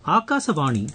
ஆகாசவாணி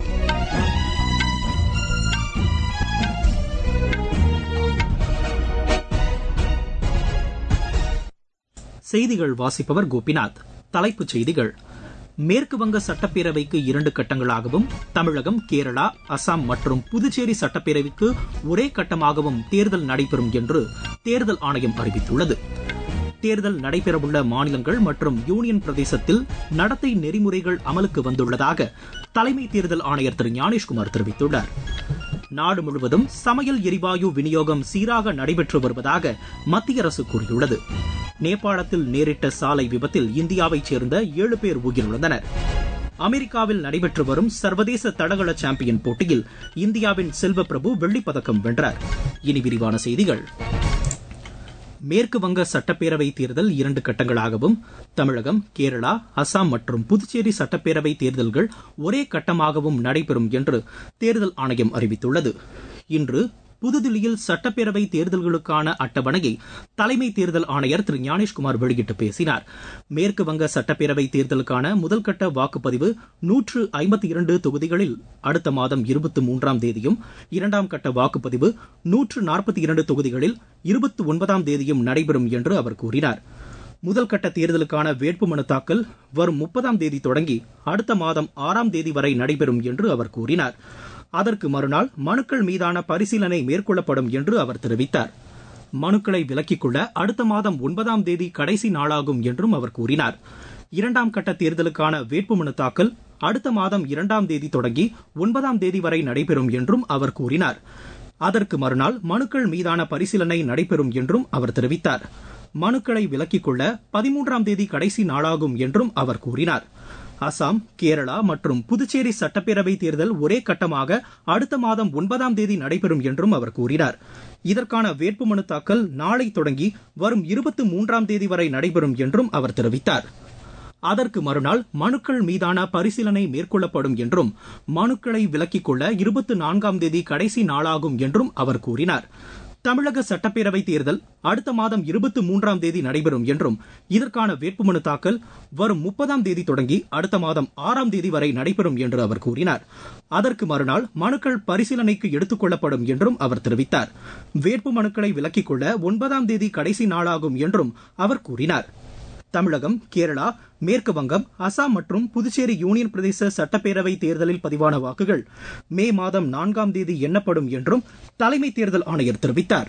செய்திகள் வாசிப்பவர் கோபிநாத் தலைப்புச் செய்திகள் மேற்கு வங்க சட்டப்பேரவைக்கு இரண்டு கட்டங்களாகவும் தமிழகம் கேரளா அசாம் மற்றும் புதுச்சேரி சட்டப்பேரவைக்கு ஒரே கட்டமாகவும் தேர்தல் நடைபெறும் என்று தேர்தல் ஆணையம் அறிவித்துள்ளது தேர்தல் நடைபெறவுள்ள மாநிலங்கள் மற்றும் யூனியன் பிரதேசத்தில் நடத்தை நெறிமுறைகள் அமலுக்கு வந்துள்ளதாக தலைமை தேர்தல் ஆணையர் திரு ஞானேஷ்குமார் தெரிவித்துள்ளார் நாடு முழுவதும் சமையல் எரிவாயு விநியோகம் சீராக நடைபெற்று வருவதாக மத்திய அரசு கூறியுள்ளது நேபாளத்தில் நேரிட்ட சாலை விபத்தில் இந்தியாவைச் சேர்ந்த ஏழு பேர் உயிரிழந்தனர் அமெரிக்காவில் நடைபெற்று வரும் சர்வதேச தடகள சாம்பியன் போட்டியில் இந்தியாவின் செல்வ பிரபு வெள்ளிப்பதக்கம் வென்றார் இனி விரிவான செய்திகள் மேற்கு வங்க சட்டப்பேரவை தேர்தல் இரண்டு கட்டங்களாகவும் தமிழகம் கேரளா அசாம் மற்றும் புதுச்சேரி சட்டப்பேரவை தேர்தல்கள் ஒரே கட்டமாகவும் நடைபெறும் என்று தேர்தல் ஆணையம் அறிவித்துள்ளது இன்று புதுதில்லியில் சட்டப்பேரவை தேர்தல்களுக்கான அட்டவணையை தலைமை தேர்தல் ஆணையர் திரு ஞானேஷ்குமார் வெளியிட்டு பேசினார் மேற்கு வங்க சட்டப்பேரவை தேர்தலுக்கான முதல்கட்ட வாக்குப்பதிவு நூற்று ஐம்பத்தி இரண்டு தொகுதிகளில் அடுத்த மாதம் இருபத்தி மூன்றாம் தேதியும் இரண்டாம் கட்ட வாக்குப்பதிவு நூற்று நாற்பத்தி இரண்டு தொகுதிகளில் இருபத்தி ஒன்பதாம் தேதியும் நடைபெறும் என்று அவர் கூறினார் முதல் கட்ட தேர்தலுக்கான வேட்புமனு தாக்கல் வரும் முப்பதாம் தேதி தொடங்கி அடுத்த மாதம் ஆறாம் தேதி வரை நடைபெறும் என்று அவர் கூறினார் அதற்கு மறுநாள் மனுக்கள் மீதான பரிசீலனை மேற்கொள்ளப்படும் என்று அவர் தெரிவித்தார் மனுக்களை விலக்கிக் கொள்ள அடுத்த மாதம் ஒன்பதாம் தேதி கடைசி நாளாகும் என்றும் அவர் கூறினார் இரண்டாம் கட்ட தேர்தலுக்கான வேட்புமனு தாக்கல் அடுத்த மாதம் இரண்டாம் தேதி தொடங்கி ஒன்பதாம் தேதி வரை நடைபெறும் என்றும் அவர் கூறினார் அதற்கு மறுநாள் மனுக்கள் மீதான பரிசீலனை நடைபெறும் என்றும் அவர் தெரிவித்தார் மனுக்களை விலக்கிக் கொள்ள பதிமூன்றாம் தேதி கடைசி நாளாகும் என்றும் அவர் கூறினார் அசாம் கேரளா மற்றும் புதுச்சேரி சட்டப்பேரவை தேர்தல் ஒரே கட்டமாக அடுத்த மாதம் ஒன்பதாம் தேதி நடைபெறும் என்றும் அவர் கூறினார் இதற்கான வேட்புமனு தாக்கல் நாளை தொடங்கி வரும் இருபத்தி மூன்றாம் தேதி வரை நடைபெறும் என்றும் அவர் தெரிவித்தார் அதற்கு மறுநாள் மனுக்கள் மீதான பரிசீலனை மேற்கொள்ளப்படும் என்றும் மனுக்களை விலக்கிக் கொள்ள இருபத்தி நான்காம் தேதி கடைசி நாளாகும் என்றும் அவர் கூறினார் தமிழக சட்டப்பேரவை தேர்தல் அடுத்த மாதம் இருபத்தி மூன்றாம் தேதி நடைபெறும் என்றும் இதற்கான வேட்புமனு தாக்கல் வரும் முப்பதாம் தேதி தொடங்கி அடுத்த மாதம் ஆறாம் தேதி வரை நடைபெறும் என்று அவர் கூறினார் அதற்கு மறுநாள் மனுக்கள் பரிசீலனைக்கு எடுத்துக் கொள்ளப்படும் என்றும் அவர் தெரிவித்தார் வேட்பு மனுக்களை விலக்கிக் கொள்ள ஒன்பதாம் தேதி கடைசி நாளாகும் என்றும் அவர் கூறினார் தமிழகம் கேரளா மேற்கு வங்கம் அசாம் மற்றும் புதுச்சேரி யூனியன் பிரதேச சட்டப்பேரவை தேர்தலில் பதிவான வாக்குகள் மே மாதம் நான்காம் தேதி எண்ணப்படும் என்றும் தலைமை தேர்தல் ஆணையர் தெரிவித்தார்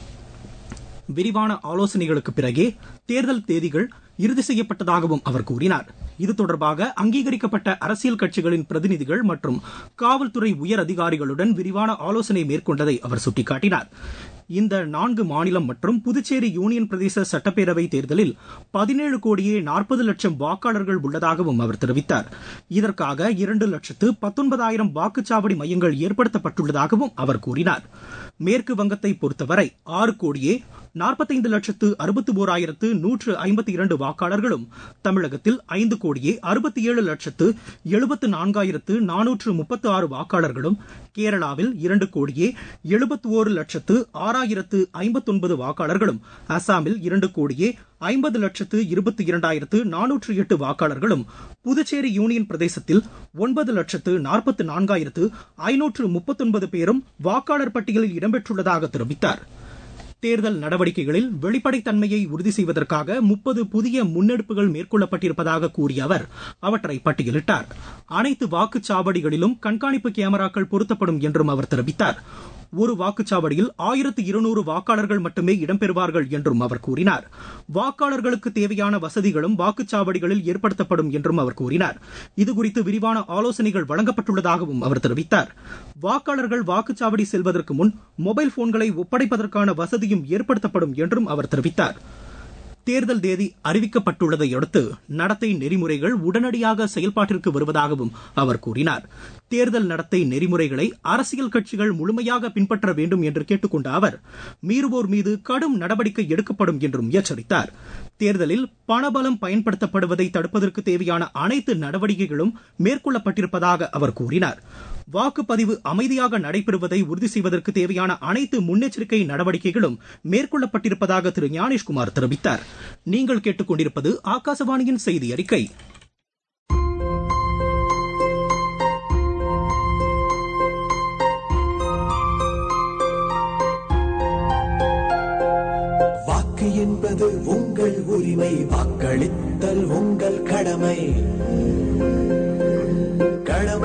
விரிவான ஆலோசனைகளுக்கு பிறகே தேர்தல் தேதிகள் இறுதி செய்யப்பட்டதாகவும் அவர் கூறினார் இது தொடர்பாக அங்கீகரிக்கப்பட்ட அரசியல் கட்சிகளின் பிரதிநிதிகள் மற்றும் காவல்துறை உயர் அதிகாரிகளுடன் விரிவான ஆலோசனை மேற்கொண்டதை அவர் சுட்டிக்காட்டினார் இந்த நான்கு மாநிலம் மற்றும் புதுச்சேரி யூனியன் பிரதேச சட்டப்பேரவை தேர்தலில் பதினேழு கோடியே நாற்பது லட்சம் வாக்காளர்கள் உள்ளதாகவும் அவர் தெரிவித்தார் இதற்காக இரண்டு லட்சத்து பத்தொன்பதாயிரம் வாக்குச்சாவடி மையங்கள் ஏற்படுத்தப்பட்டுள்ளதாகவும் அவர் கூறினார் மேற்கு வங்கத்தை பொறுத்தவரை ஆறு கோடியே நாற்பத்தைந்து லட்சத்து அறுபத்தி ஓராயிரத்து நூற்று ஐம்பத்தி இரண்டு வாக்காளர்களும் தமிழகத்தில் ஐந்து கோடியே அறுபத்தி ஏழு லட்சத்து எழுபத்து நான்காயிரத்து நானூற்று முப்பத்து ஆறு வாக்காளர்களும் கேரளாவில் இரண்டு கோடியே எழுபத்தி ஓரு லட்சத்து ஆறாயிரத்து ஐம்பத்தொன்பது வாக்காளர்களும் அசாமில் இரண்டு கோடியே ஐம்பது லட்சத்து இருபத்தி இரண்டாயிரத்து நானூற்று எட்டு வாக்காளர்களும் புதுச்சேரி யூனியன் பிரதேசத்தில் ஒன்பது லட்சத்து நாற்பத்தி நான்காயிரத்து ஐநூற்று முப்பத்தொன்பது பேரும் வாக்காளர் பட்டியலில் இடம்பெற்றுள்ளதாக தெரிவித்தார் தேர்தல் நடவடிக்கைகளில் வெளிப்படைத்தன்மையை உறுதி செய்வதற்காக முப்பது புதிய முன்னெடுப்புகள் மேற்கொள்ளப்பட்டிருப்பதாக கூறிய அவர் அவற்றை பட்டியலிட்டார் அனைத்து வாக்குச்சாவடிகளிலும் கண்காணிப்பு கேமராக்கள் பொருத்தப்படும் என்றும் அவர் தெரிவித்தார் ஒரு வாக்குச்சாவடியில் ஆயிரத்து இருநூறு வாக்காளர்கள் மட்டுமே இடம்பெறுவார்கள் என்றும் அவர் கூறினார் வாக்காளர்களுக்கு தேவையான வசதிகளும் வாக்குச்சாவடிகளில் ஏற்படுத்தப்படும் என்றும் அவர் கூறினார் இதுகுறித்து விரிவான ஆலோசனைகள் வழங்கப்பட்டுள்ளதாகவும் அவர் தெரிவித்தார் வாக்காளர்கள் வாக்குச்சாவடி செல்வதற்கு முன் மொபைல் போன்களை ஒப்படைப்பதற்கான வசதியும் ஏற்படுத்தப்படும் என்றும் அவர் தெரிவித்தார் தேர்தல் தேதி அறிவிக்கப்பட்டுள்ளதை அடுத்து நடத்தை நெறிமுறைகள் உடனடியாக செயல்பாட்டிற்கு வருவதாகவும் அவர் கூறினார் தேர்தல் நடத்தை நெறிமுறைகளை அரசியல் கட்சிகள் முழுமையாக பின்பற்ற வேண்டும் என்று கேட்டுக்கொண்ட அவர் மீறுவோர் மீது கடும் நடவடிக்கை எடுக்கப்படும் என்றும் எச்சரித்தார் தேர்தலில் பணபலம் பயன்படுத்தப்படுவதை தடுப்பதற்கு தேவையான அனைத்து நடவடிக்கைகளும் மேற்கொள்ளப்பட்டிருப்பதாக அவர் கூறினார் வாக்குப்பதிவு அமைதியாக நடைபெறுவதை உறுதி செய்வதற்கு தேவையான அனைத்து முன்னெச்சரிக்கை நடவடிக்கைகளும் மேற்கொள்ளப்பட்டிருப்பதாக திரு ஞானேஷ்குமார் தெரிவித்தார் நீங்கள் கேட்டுக்கொண்டிருப்பது ஆகாசவாணியின் செய்தி அறிக்கை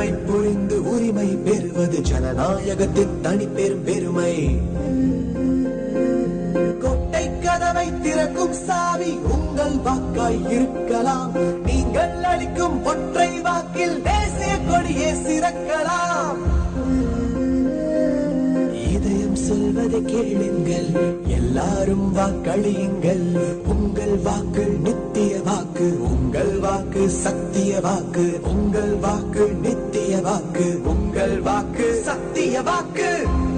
கடமை புரிந்து உரிமை பெறுவது ஜனநாயகத்தின் தனி பெரும் பெருமை கொட்டை கதவை திறக்கும் சாவி உங்கள் வாக்காய் இருக்கலாம் நீங்கள் அளிக்கும் ஒற்றை வாக்கில் தேசிய கொடியே சிறக்கலாம் இதயம் சொல்வதை கேளுங்கள் எல்லாரும் வாக்களியுங்கள் உங்கள் வாக்கு நித்திய வாக்கு உங்கள் வாக்கு சத்திய வாக்கு உங்கள் வாக்கு நித்திய வாக்கு உங்கள் வாக்கு சத்திய வாக்கு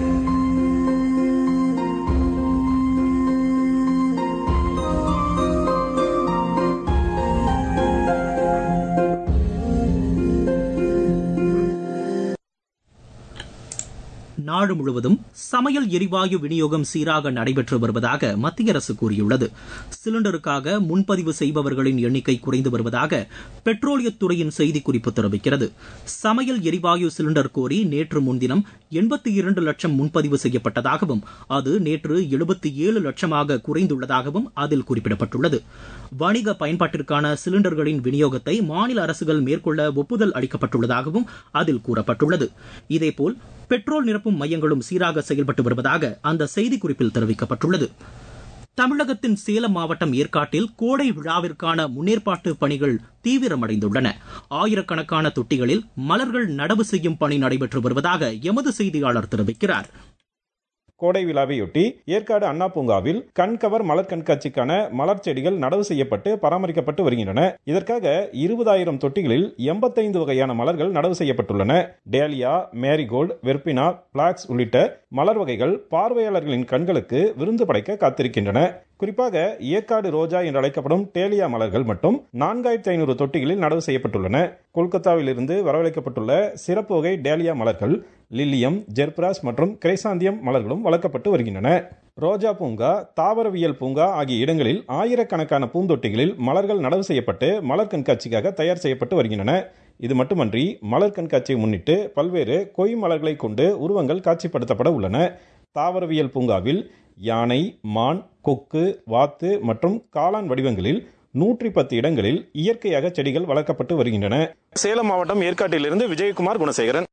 நாடு முழுவதும் சமையல் எரிவாயு விநியோகம் சீராக நடைபெற்று வருவதாக மத்திய அரசு கூறியுள்ளது சிலிண்டருக்காக முன்பதிவு செய்பவர்களின் எண்ணிக்கை குறைந்து வருவதாக பெட்ரோலியத்துறையின் செய்திக்குறிப்பு தெரிவிக்கிறது சமையல் எரிவாயு சிலிண்டர் கோரி நேற்று முன்தினம் எண்பத்தி இரண்டு லட்சம் முன்பதிவு செய்யப்பட்டதாகவும் அது நேற்று எழுபத்தி ஏழு லட்சமாக குறைந்துள்ளதாகவும் அதில் குறிப்பிடப்பட்டுள்ளது வணிக பயன்பாட்டிற்கான சிலிண்டர்களின் விநியோகத்தை மாநில அரசுகள் மேற்கொள்ள ஒப்புதல் அளிக்கப்பட்டுள்ளதாகவும் அதில் கூறப்பட்டுள்ளது இதேபோல் பெட்ரோல் நிரப்பும் மையங்களும் சீராக செயல்பட்டு வருவதாக அந்த செய்திக்குறிப்பில் தெரிவிக்கப்பட்டுள்ளது தமிழகத்தின் சேலம் மாவட்டம் ஏற்காட்டில் கோடை விழாவிற்கான முன்னேற்பாட்டு பணிகள் தீவிரமடைந்துள்ளன ஆயிரக்கணக்கான தொட்டிகளில் மலர்கள் நடவு செய்யும் பணி நடைபெற்று வருவதாக எமது செய்தியாளர் தெரிவிக்கிறார் கோடை விழாவையொட்டி ஏற்காடு அண்ணா பூங்காவில் கண்கவர் மலர் கண்காட்சிக்கான மலர் செடிகள் நடவு செய்யப்பட்டு பராமரிக்கப்பட்டு வருகின்றன இதற்காக இருபதாயிரம் தொட்டிகளில் எண்பத்தைந்து வகையான மலர்கள் நடவு செய்யப்பட்டுள்ளன டேலியா மேரிகோல்டு வெர்பினா பிளாக்ஸ் உள்ளிட்ட மலர் வகைகள் பார்வையாளர்களின் கண்களுக்கு விருந்து படைக்க காத்திருக்கின்றன குறிப்பாக ஏற்காடு ரோஜா என்று அழைக்கப்படும் டேலியா மலர்கள் மட்டும் நான்காயிரத்தி ஐநூறு தொட்டிகளில் நடவு செய்யப்பட்டுள்ளன கொல்கத்தாவில் இருந்து வரவழைக்கப்பட்டுள்ள சிறப்பு வகை டேலியா மலர்கள் லில்லியம் ஜெர்பிராஸ் மற்றும் கிரைசாந்தியம் மலர்களும் வளர்க்கப்பட்டு வருகின்றன ரோஜா பூங்கா தாவரவியல் பூங்கா ஆகிய இடங்களில் ஆயிரக்கணக்கான பூந்தொட்டிகளில் மலர்கள் நடவு செய்யப்பட்டு மலர் கண்காட்சிக்காக தயார் செய்யப்பட்டு வருகின்றன இது மட்டுமன்றி மலர் கண்காட்சியை முன்னிட்டு பல்வேறு கொய் மலர்களை கொண்டு உருவங்கள் காட்சிப்படுத்தப்பட உள்ளன தாவரவியல் பூங்காவில் யானை மான் கொக்கு வாத்து மற்றும் காளான் வடிவங்களில் நூற்றி பத்து இடங்களில் இயற்கையாக செடிகள் வளர்க்கப்பட்டு வருகின்றன சேலம் மாவட்டம் ஏற்காட்டிலிருந்து விஜயகுமார் குணசேகரன்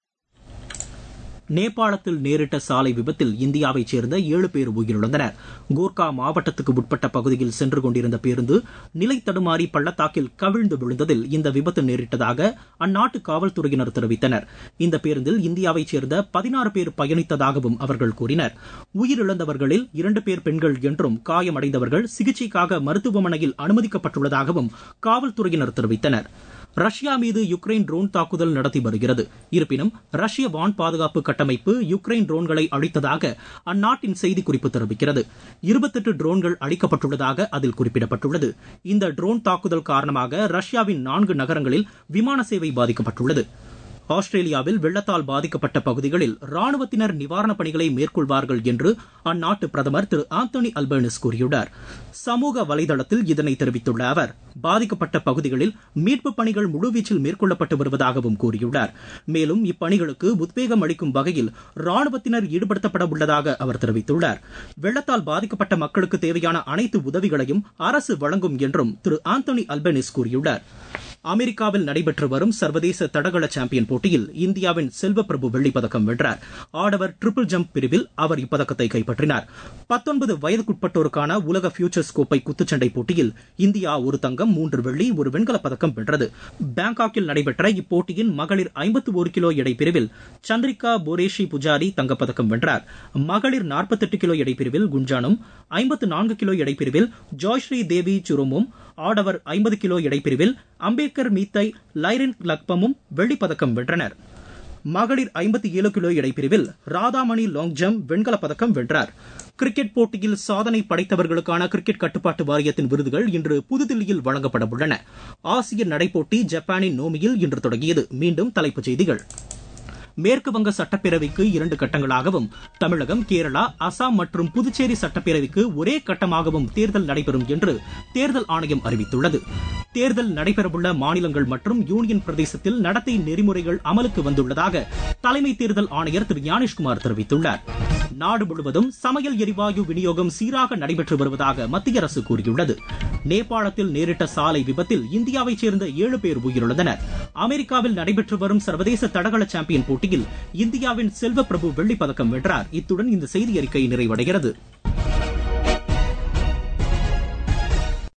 நேபாளத்தில் நேரிட்ட சாலை விபத்தில் இந்தியாவைச் சேர்ந்த ஏழு பேர் உயிரிழந்தனர் கோர்கா மாவட்டத்துக்கு உட்பட்ட பகுதியில் சென்று கொண்டிருந்த பேருந்து நிலை தடுமாறி பள்ளத்தாக்கில் கவிழ்ந்து விழுந்ததில் இந்த விபத்து நேரிட்டதாக அந்நாட்டு காவல்துறையினர் தெரிவித்தனர் இந்த பேருந்தில் இந்தியாவைச் சேர்ந்த பதினாறு பேர் பயணித்ததாகவும் அவர்கள் கூறினர் உயிரிழந்தவர்களில் இரண்டு பேர் பெண்கள் என்றும் காயமடைந்தவர்கள் சிகிச்சைக்காக மருத்துவமனையில் அனுமதிக்கப்பட்டுள்ளதாகவும் காவல்துறையினர் தெரிவித்தனர் ரஷ்யா மீது யுக்ரைன் ட்ரோன் தாக்குதல் நடத்தி வருகிறது இருப்பினும் ரஷ்ய வான் பாதுகாப்பு கட்டமைப்பு யுக்ரைன் ட்ரோன்களை அழித்ததாக அந்நாட்டின் செய்திக்குறிப்பு தெரிவிக்கிறது இருபத்தெட்டு ட்ரோன்கள் அழிக்கப்பட்டுள்ளதாக அதில் குறிப்பிடப்பட்டுள்ளது இந்த ட்ரோன் தாக்குதல் காரணமாக ரஷ்யாவின் நான்கு நகரங்களில் விமான சேவை பாதிக்கப்பட்டுள்ளது ஆஸ்திரேலியாவில் வெள்ளத்தால் பாதிக்கப்பட்ட பகுதிகளில் ராணுவத்தினர் நிவாரணப் பணிகளை மேற்கொள்வார்கள் என்று அந்நாட்டு பிரதமர் திரு ஆந்தோனி அல்பர்னிஸ் கூறியுள்ளார் சமூக வலைதளத்தில் இதனை தெரிவித்துள்ள அவர் பாதிக்கப்பட்ட பகுதிகளில் மீட்புப் பணிகள் முழுவீச்சில் மேற்கொள்ளப்பட்டு வருவதாகவும் கூறியுள்ளார் மேலும் இப்பணிகளுக்கு உத்வேகம் அளிக்கும் வகையில் ராணுவத்தினர் ஈடுபடுத்தப்பட உள்ளதாக அவர் தெரிவித்துள்ளார் வெள்ளத்தால் பாதிக்கப்பட்ட மக்களுக்கு தேவையான அனைத்து உதவிகளையும் அரசு வழங்கும் என்றும் திரு ஆந்தோனி அல்பனிஸ் கூறியுள்ளார் அமெரிக்காவில் நடைபெற்று வரும் சர்வதேச தடகள சாம்பியன் போட்டியில் இந்தியாவின் செல்வப்பிரபு வெள்ளிப் பதக்கம் வென்றார் ஆடவர் ட்ரிபிள் ஜம்ப் பிரிவில் அவர் இப்பதக்கத்தை கைப்பற்றினார் பத்தொன்பது வயதுக்குட்பட்டோருக்கான உலக ஃபியூச்சர்ஸ் கோப்பை குத்துச்சண்டை போட்டியில் இந்தியா ஒரு தங்கம் மூன்று வெள்ளி ஒரு வெண்கலப் பதக்கம் வென்றது பாங்காக்கில் நடைபெற்ற இப்போட்டியின் மகளிர் ஐம்பத்து ஒரு கிலோ எடை பிரிவில் சந்திரிகா போரேஷி புஜாரி தங்கப்பதக்கம் வென்றார் மகளிர் நாற்பத்தெட்டு கிலோ எடை பிரிவில் குஞ்சானும் ஐம்பத்து நான்கு கிலோ எடை பிரிவில் ஜாய்ஸ்ரீ தேவி சுருமும் ஆடவர் ஐம்பது கிலோ எடைப்பிரிவில் அம்பேத்கர் மீத்தை லைரின் லக்பமும் வெள்ளிப்பதக்கம் வென்றனர் மகளிர் ஐம்பத்தி ஏழு கிலோ எடைப்பிரிவில் ராதாமணி லாங் ஜம்ப் வெண்கலப் பதக்கம் வென்றார் கிரிக்கெட் போட்டியில் சாதனை படைத்தவர்களுக்கான கிரிக்கெட் கட்டுப்பாட்டு வாரியத்தின் விருதுகள் இன்று புதுதில்லியில் வழங்கப்பட உள்ளன ஆசிய நடைப்போட்டி ஜப்பானின் நோமியில் இன்று தொடங்கியது மீண்டும் தலைப்புச் செய்திகள் மேற்கு வங்க சட்டப்பேரவைக்கு இரண்டு கட்டங்களாகவும் தமிழகம் கேரளா அசாம் மற்றும் புதுச்சேரி சட்டப்பேரவைக்கு ஒரே கட்டமாகவும் தேர்தல் நடைபெறும் என்று தேர்தல் ஆணையம் அறிவித்துள்ளது தேர்தல் நடைபெறவுள்ள மாநிலங்கள் மற்றும் யூனியன் பிரதேசத்தில் நடத்தை நெறிமுறைகள் அமலுக்கு வந்துள்ளதாக தலைமை தேர்தல் ஆணையர் திரு ஞானேஷ்குமார் தெரிவித்துள்ளார் நாடு முழுவதும் சமையல் எரிவாயு விநியோகம் சீராக நடைபெற்று வருவதாக மத்திய அரசு கூறியுள்ளது நேபாளத்தில் நேரிட்ட சாலை விபத்தில் இந்தியாவைச் சேர்ந்த ஏழு பேர் உயிரிழந்தனர் அமெரிக்காவில் நடைபெற்று வரும் சர்வதேச தடகள சாம்பியன் போட்டியில் இந்தியாவின் செல்வ பிரபு வெள்ளிப் பதக்கம் வென்றார் இத்துடன் இந்த செய்தி அறிக்கை நிறைவடைகிறது